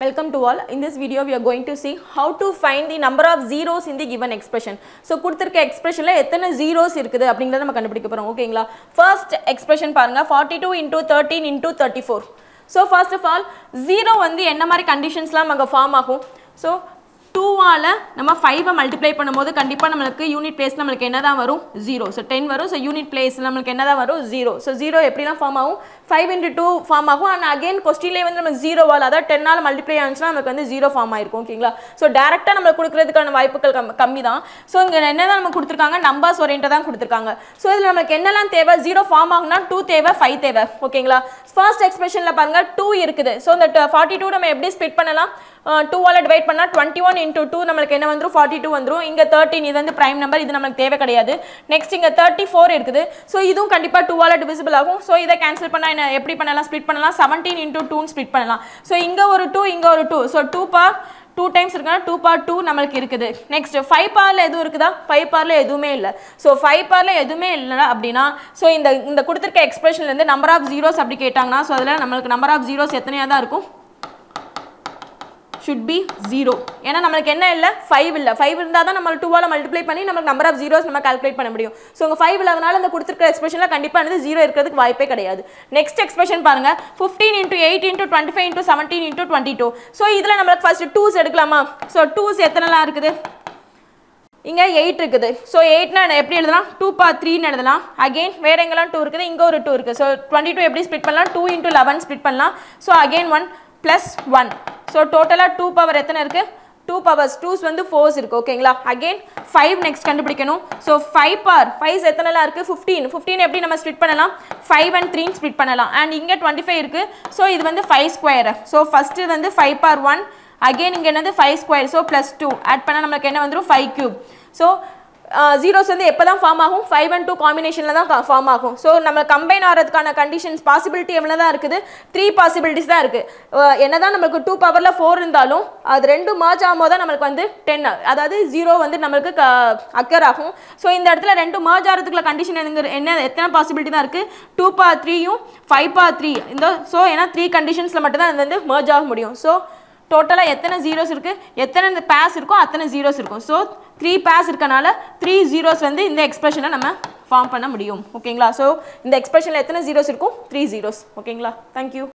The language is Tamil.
Welcome to all. In this video, we are going to see how to find the number of zeros in the given expression. So, கொடுத்திருக்க expressionல எத்தனை zeros இருக்குது அப்படிங்கறத நம்ம கண்டுபிடிக்க போறோம் ஓகேங்களா first expression பாருங்க 42 into 13 into 34 so first of all zero வந்து என்ன மாதிரி கண்டிஷன்ஸ்லாம் அங்கே ஃபார்ம் ஆகும் ஸோ டூவால் நம்ம ஃபைவை மல்டிப்ளை பண்ணும்போது கண்டிப்பாக நம்மளுக்கு யூனிட் பிளேஸ் நம்மளுக்கு என்ன தான் வரும் ஜீரோ ஸோ டென் வரும் ஸோ யூனிட் பிளேஸ் நம்மளுக்கு என்ன தான் வரும் ஜீரோ ஸோ ஜீரோ எப்படிலாம் ஃபார்ம் ஆகும் ஃபைவ் இன்ட்டு டூ ஃபார்ம் ஆகும் அண்ட் அகைன் கொஸ்டின்லேயே வந்து நமக்கு ஜீரோவால் அதாவது டென்னால் மல்டிப்ளை ஆனிச்சுன்னா நமக்கு வந்து ஜீரோ ஃபார்ம் ஆயிருக்கும் ஓகேங்களா ஸோ டேரெக்டாக நம்மளுக்கு கொடுக்குறதுக்கான வாய்ப்புகள் கம் கம்மி தான் ஸோ இங்கே என்ன தான் நம்ம கொடுத்துருக்காங்க நம்பர்ஸ் ஓரியன்ட்டாக தான் கொடுத்துருக்காங்க ஸோ இதில் நமக்கு என்னெல்லாம் தேவை ஜீரோ ஃபார்ம் ஆகுனா டூ தேவை ஃபைவ் தேவை ஓகேங்களா ஃபர்ஸ்ட் எக்ஸ்பிரஷனில் பாருங்க டூ இருக்குது ஸோ இந்த ஃபார்ட்டி டூ நம்ம எப்படி ஸ்பிட் பண்ணலாம் டூவால் டிவைட் பண்ணால் டுவெண்ட்டி ஒன் இன்ட்டு டூ நம்மளுக்கு என்ன வந்துடும் ஃபார்ட்டி டூ வந்துடும் இங்கே தேர்ட்டின் இது வந்து ப்ரைம் நம்பர் இது நம்மளுக்கு தேவை கிடையாது நெக்ஸ்ட் இங்கே தேர்ட்டி ஃபோர் இருக்குது ஸோ இதுவும் கண்டிப்பாக டூவால் டிவிசிபிள் ஆகும் ஸோ இதை கேன்சல் பண்ணால் என்ன எப்படி பண்ணலாம் ஸ்ப்ளிட் பண்ணலாம் செவன்டீன் இன்ட்டு டூன்னு ஸ்ப்ளிட் பண்ணலாம் ஸோ இங்கே ஒரு டூ இங்கே ஒரு two so two power two times இருக்குன்னா டூ பார் டூ நம்மளுக்கு இருக்குது நெக்ஸ்ட் ஃபைவ் பாரில் எதுவும் இருக்குதா ஃபைவ் பாரில் எதுவுமே இல்லை ஸோ ஃபைவ் பாரில் எதுவுமே இல்லை அப்படின்னா ஸோ இந்த இந்த கொடுத்துருக்க எக்ஸ்பிரஷன்லேருந்து நம்பர் ஆஃப் ஜீரோஸ் அப்படி கேட்டாங்கன்னா ஸோ அதில் நம்மளுக்கு நம்பர் ஆஃப் ஜீரோஸ் எத்தனையாக தான் இருக்கும் ஷுட் பி ஜீரோ ஏன்னா நம்மளுக்கு என்ன இல்லை ஃபைவ் இல்லை ஃபைவ் இருந்தால் தான் நம்ம டூவால் மல்டிப்ளை பண்ணி நமக்கு நம்பர் ஆஃப் ஜீரோஸ் நம்ம கால்குலேட் பண்ண முடியும் ஸோ உங்கள் ஃபைவ் இல்லாதனால இந்த கொடுத்துருக்க எக்ஸ்பிரஷனில் கண்டிப்பாக வந்து ஜீரோ இருக்கிறதுக்கு வாய்ப்பே கிடையாது நெக்ஸ்ட் எக்ஸ்பிரஷன் பாருங்க fifteen into eight into twenty five into seventeen into twenty two so இதில் நம்மளுக்கு ஃபர்ஸ்ட் டூஸ் எடுக்கலாமா ஸோ டூஸ் எத்தனைலாம் இருக்குது இங்கே எயிட் இருக்குது ஸோ எயிட்னா எப்படி எழுதலாம் டூ பா த்ரீன்னு எழுதலாம் அகெயின் வேறு எங்கெல்லாம் டூ இருக்குது இங்கே ஒரு டூ இருக்குது ஸோ டுவெண்ட்டி டூ எப்படி ஸ்ப்ளிட் பண்ணலாம் டூ இன்ட்டு லெவன் ஸ்ப்ளிட் பண்ணலாம் so again one plus one so டோட்டலாக டூ பவர் எத்தனை இருக்குது டூ பவர்ஸ் டூஸ் வந்து ஃபோர்ஸ் இருக்குது ஓகேங்களா அகெயின் ஃபைவ் நெக்ஸ்ட் கண்டுபிடிக்கணும் ஸோ ஃபைவ் பார் ஃபைவ் எத்தனைலாம் இருக்குது ஃபிஃப்டீன் ஃபிஃப்டீன் எப்படி நம்ம ஸ்ப்ளிட் பண்ணலாம் ஃபைவ் அண்ட் த்ரீன்னு ஸ்ப்ளிட் பண்ணலாம் அண்ட் இங்கே டுவெண்ட்டி ஃபைவ் இருக்குது ஸோ இது வந்து ஃபைவ் ஸ்கொயர் ஸோ ஃபஸ்ட்டு வந்து ஃபைவ் பார் ஒன் அகெயின் இங்கே என்னது five square so plus two add பண்ணால் நம்மளுக்கு என்ன வந்துடும் ஃபைவ் க்யூப் ஸோ ஜீரோஸ் வந்து எப்போ தான் ஃபார்ம் ஆகும் ஃபைவ் அண்ட் டூ காம்பினேஷனில் தான் ஃபார்ம் ஆகும் ஸோ நம்ம கம்பைன் ஆகிறதுக்கான கண்டிஷன்ஸ் பாசிபிலிட்டி எவ்வளோ தான் இருக்குது த்ரீ பாசிபிலிட்டிஸ் தான் இருக்குது என்ன தான் நம்மளுக்கு டூ பவரில் ஃபோர் இருந்தாலும் அது ரெண்டு மர்ஜ் ஆகும்போது தான் நம்மளுக்கு வந்து டென் அதாவது ஜீரோ வந்து நம்மளுக்கு அக்கர் ஆகும் ஸோ இந்த இடத்துல ரெண்டு மர்ஜ் ஆகிறதுக்குள்ள கண்டிஷன் என்ன என்ன எத்தனை பாசிபிலிட்டி தான் இருக்குது டூ பா த்ரீயும் ஃபைவ் பா த்ரீ இந்த ஸோ ஏன்னா த்ரீ கண்டிஷன்ஸில் மட்டும்தான் அது வந்து மர்ஜ் ஆக முடியும் ஸோ டோட்டலாக எத்தனை ஜீரோஸ் இருக்குது எத்தனை பேஸ் இருக்கோ அத்தனை ஜீரோஸ் இருக்கும் ஸோ த்ரீ பேஸ் இருக்கனால த்ரீ ஜீரோஸ் வந்து இந்த எக்ஸ்பிரஷனை நம்ம ஃபார்ம் பண்ண முடியும் ஓகேங்களா ஸோ இந்த எக்ஸ்பிரஷனில் எத்தனை ஜீரோஸ் இருக்கும் த்ரீ ஜீரோஸ் ஓகேங்களா தேங்க்யூ